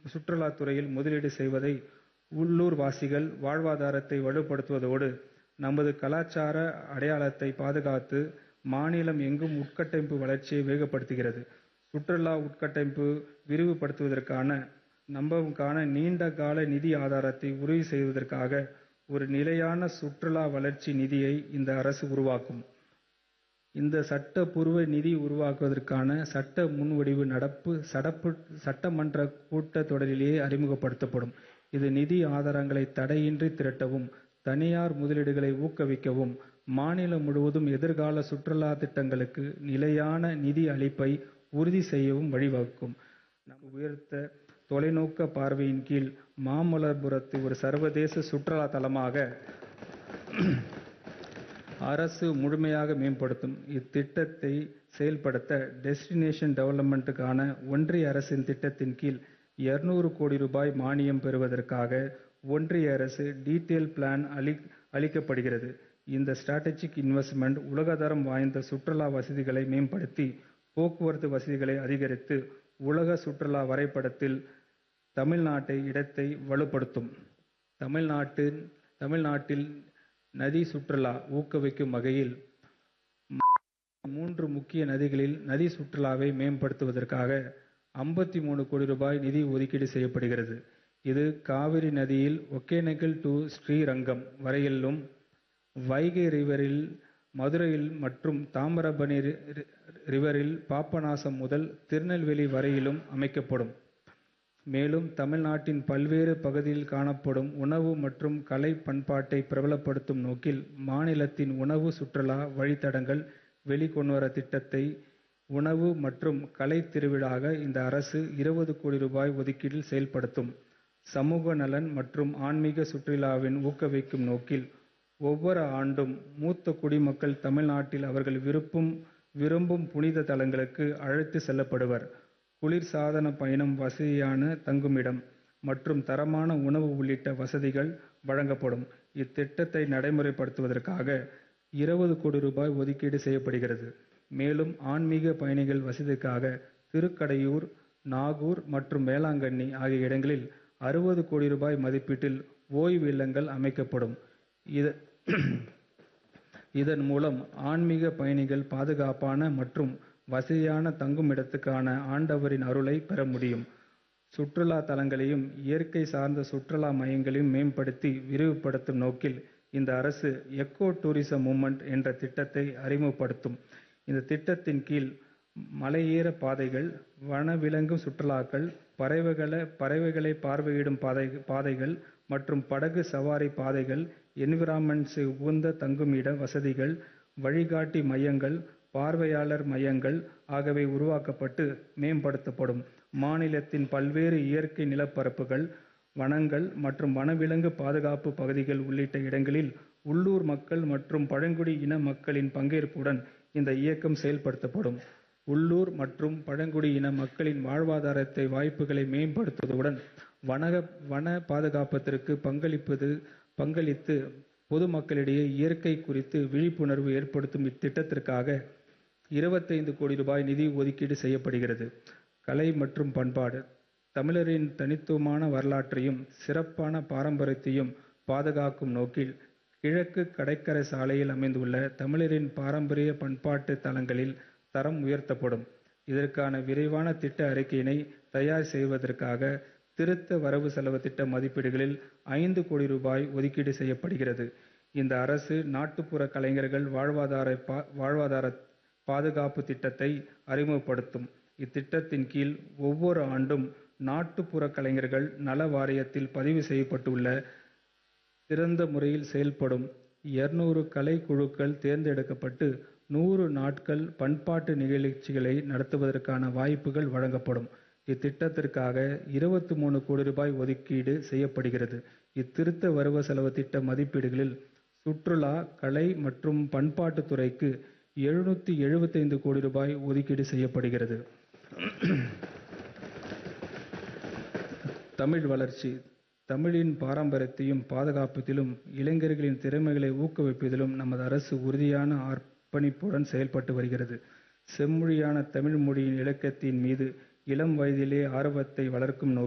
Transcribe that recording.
சுற்றுலாத் துறையில் முதலீடு செய்வதை உள்ளூர்வாசிகள் வாழ்வாதாரத்தை வலுப்படுத்துவதோடு, நமது கலாசார அடையாளத்தை பாதுகாத்து, மாநிலம் எங்கும் உட்கட்டமைப்பு வளர்ச்சியை வேகப்படுத்துகிறது. சுற்றுலா உட்கட்டமைப்பை விரிவுபடுத்துவதற்கான நம்பகமான நீண்ட கால நிதி ஆதாரத்தை உறுதி செய்வதற்காக ஒரு நிலையான சுற்றுலா வளர்ச்சி நிதியை இந்த அரசு உருவாக்கும். இந்த சட்டப்பூர்வ நிதி உருவாக்குவதற்கான சட்ட முன்வடிவு நடப்பு சட்டமன்ற கூட்டத் தொடரிலேயே அறிமுகப்படுத்தப்படும். இது நிதி ஆதாரங்களை தடையின்றி திரட்டவும், தனியார் முதலீடுகளை ஊக்குவிக்கவும், மாநிலம் முழுவதும் எதிர்கால சுற்றுலா திட்டங்களுக்கு நிலையான நிதி அளிப்பை உறுதி செய்யவும் வழிவகுக்கும். நமது உயர்ந்த தொலைநோக்கு பார்வையின் கீழ், மாமல்லபுரத்தை ஒரு சர்வதேச சுற்றுலா தலமாக அரசு முழுமையாக மேம்படுத்தும். இத்திட்டத்தை செயல்படுத்த, டெஸ்டினேஷன் டெவலப்மென்டுக்கான ஒன்றிய அரசின் திட்டத்தின் கீழ் கோடி ரூபாய் மானியம் பெறுவதற்காக ஒன்றிய அரசு டீடெயில் பிளான் அளிக்கப்படுகிறது. இந்த ஸ்ட்ராடஜிக் இன்வெஸ்ட்மென்ட் உலகத்தரம் வாய்ந்த சுற்றுலா வசதிகளை மேம்படுத்தி, போக்குவரத்து வசதிகளை அதிகரித்து, உலக சுற்றுலா வரைபடத்தில் தமிழ்நாட்டின் இடத்தை வலுப்படுத்தும். தமிழ்நாட்டில் நதி சுற்றுலா ஊக்குவிக்கும் வகையில், மாநிலத்தின் மூன்று முக்கிய நதிகளில் நதி சுற்றுலாவை மேம்படுத்துவதற்காக கோடி ரூபாய் நிதி ஒதுக்கீடு செய்யப்படுகிறது. இது காவிரி நதியில் ஒகேனக்கல் டு ஸ்ரீரங்கம் வரையிலும், வைகை ரிவரில் மதுரையில் மற்றும் தாமிரபரணி ரிவரில் பாபநாசம் முதல் திருநெல்வேலி வரையிலும் அமைக்கப்படும். மேலும், தமிழ்நாட்டின் பல்வேறு பகுதிகளில் காணப்படும் உணவு மற்றும் கலை பண்பாட்டை பிரபலப்படுத்தும் நோக்கில், மாநிலத்தின் உணவு சுற்றுலா வழித்தடங்கள் வெளிக்கொணர திட்டத்தை உணவு மற்றும் கலைத் திருவிழாவாக இந்த அரசு கோடி ரூபாய் ஒதுக்கீட்டில் செயல்படுத்தும். சமூக நலன் மற்றும் ஆன்மீக சுற்றுலாவை ஊக்குவிக்கும் நோக்கில், ஒவ்வொரு ஆண்டும் மூத்த குடிமக்கள் தமிழ்நாட்டில் அவர்கள் விரும்பும் புனித தலங்களுக்கு அழைத்துச் செல்லப்படுவர். குளிர்சாதன பயணம், வசதியான தங்குமிடம் மற்றும் தரமான உணவு உள்ளிட்ட வசதிகள் வழங்கப்படும். இத்திட்டத்தை நடைமுறைப்படுத்துவதற்காக கோடி ரூபாய் ஒதுக்கீடு செய்யப்படுகிறது. மேலும், ஆன்மீக பயணிகள் வசதிக்காக திருக்கடையூர், நாகூர் மற்றும் வேளாங்கண்ணி ஆகிய இடங்களில் கோடி ரூபாய் மதிப்பீட்டில் ஓய்வு இல்லங்கள் அமைக்கப்படும். இதன் மூலம் ஆன்மீக பயணிகள் பாதுகாப்பான மற்றும் வசதியான தங்குமிடத்துக்கான ஆண்டவரின் அருளை பெற முடியும். சுற்றுலா தலங்களையும், இயற்கை சார்ந்த சுற்றுலா மையங்களையும் மேம்படுத்தி விரிவுபடுத்தும் நோக்கில், இந்த அரசு எக்கோ டூரிசம் மூவ்மென்ட் என்ற திட்டத்தை அறிமுகப்படுத்தும். இந்த திட்டத்தின் கீழ், மலையேற பாதைகள், வனவிலங்கு சுற்றுலாக்கள், பறவைகளை பார்வையிடும் பாதைகள் மற்றும் படகு சவாரி பாதைகள், என்விரான்மென்ட்க்கு உகந்த தங்குமிட வசதிகள், வழிகாட்டி மையங்கள், பார்வையாளர் மையங்கள் ஆகியவை உருவாக்கப்பட்டு மேம்படுத்தப்படும். மாநிலத்தின் பல்வேறு இயற்கை நிலப்பரப்புகள், வனங்கள் மற்றும் வனவிலங்கு பாதுகாப்பு பகுதிகள் உள்ளிட்ட இடங்களில் உள்ளூர் மக்கள் மற்றும் பழங்குடி இன மக்களின் பங்கேற்புடன் இந்த இயக்கம் செயல்படுத்தப்படும். உள்ளூர் மற்றும் பழங்குடி இன மக்களின் வாழ்வாதார வாய்ப்புகளை மேம்படுத்துவதுடன், வன பாதுகாப்பிற்கு பங்களித்து பொதுமக்களிடையே இயற்கை குறித்து விழிப்புணர்வு ஏற்படுத்தும் இத்திட்டத்திற்காக கோடி ரூபாய் நிதி ஒதுக்கீடு செய்யப்படுகிறது. கலை மற்றும் பண்பாடு தமிழரின் தனித்துவமான வரலாற்றையும், சிறப்பான பாரம்பரியத்தையும் பாதுகாக்கும் நோக்கில், கிழக்கு கடற்கரை சாலையில் அமைந்துள்ள தமிழரின் பாரம்பரிய பண்பாட்டு தலங்களின் தரம் உயர்த்தப்படும். இதற்கான விரிவான திட்ட அறிக்கையினை தயார் செய்வதற்காக திருத்த வரவு செலவுத் திட்ட மதிப்பீடுகளில் கோடி ரூபாய் ஒதுக்கீடு செய்யப்படுகிறது. இந்த அரசு நாட்டுப்புற கலைஞர்கள் வாழ்வாதார பாதுகாப்பு திட்டத்தை அறிமுகப்படுத்தும். இத்திட்டத்தின் கீழ், ஒவ்வொரு ஆண்டும் நாட்டுப்புற கலைஞர்கள் நல வாரியத்தில் பதிவு செய்யப்பட்டுள்ள, சிறந்த முறையில் செயல்படும் கலைக் குழுக்கள் தேர்ந்தெடுக்கப்பட்டு, நாட்கள் பண்பாட்டு நிகழ்ச்சிகளை நடத்துவதற்கான வாய்ப்புகள் வழங்கப்படும். இத்திட்டத்திற்காக கோடி ரூபாய் ஒதுக்கீடு செய்யப்படுகிறது. இத்திருத்த வரவு செலவுத் திட்ட மதிப்பீடுகளில், சுற்றுலா, கலை மற்றும் பண்பாட்டுத் துறைக்கு கோடி ரூபாய் ஒதுக்கீடு செய்யப்படுகிறது. தமிழ் வளர்ச்சி தமிழின் பாரம்பரியத்தை பாதுகாப்பதிலும், இளைஞர்களின் திறமைகளை ஊக்குவிப்பதிலும் நமது அரசு உறுதியான அர்ப்பணிப்புடன் செயல்பட்டு வருகிறது. செம்மொழியான தமிழ் மொழியின் இலக்கியத்தின் மீது இளம் வயதிலேயே ஆர்வத்தை வளர்க்கும் நோக்கில்,